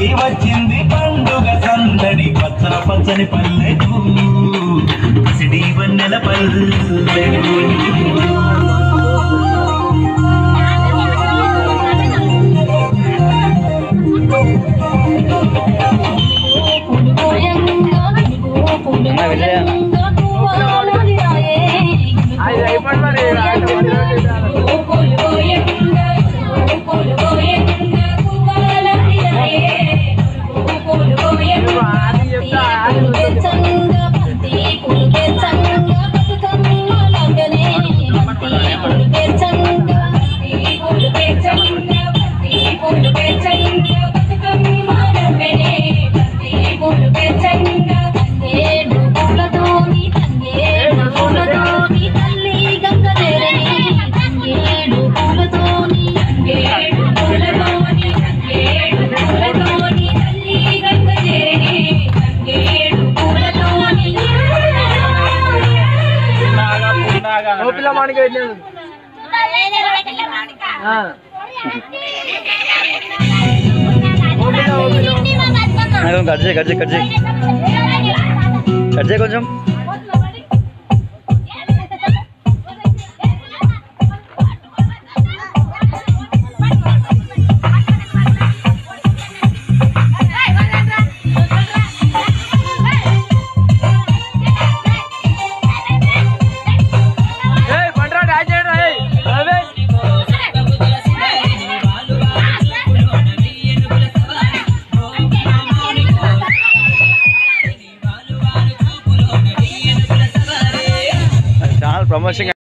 వచ్చింది పండుగ సందడి పచ్చన పచ్చని పల్లెకు పసిడి వన్నెల పల్లెకు అది అయిపోయింది మరి ఆట మొదలు ఓ పిల్ల మానికి పెట్టినాను ఆ. కట్ చేయి కట్ చేయి కట్ చేయి కట్ చేయి కొంచెం ఏయ్ పండ్రా డాన్స్ చేయరా ఏయ్ రవి ఛానల్ ప్రమోషన్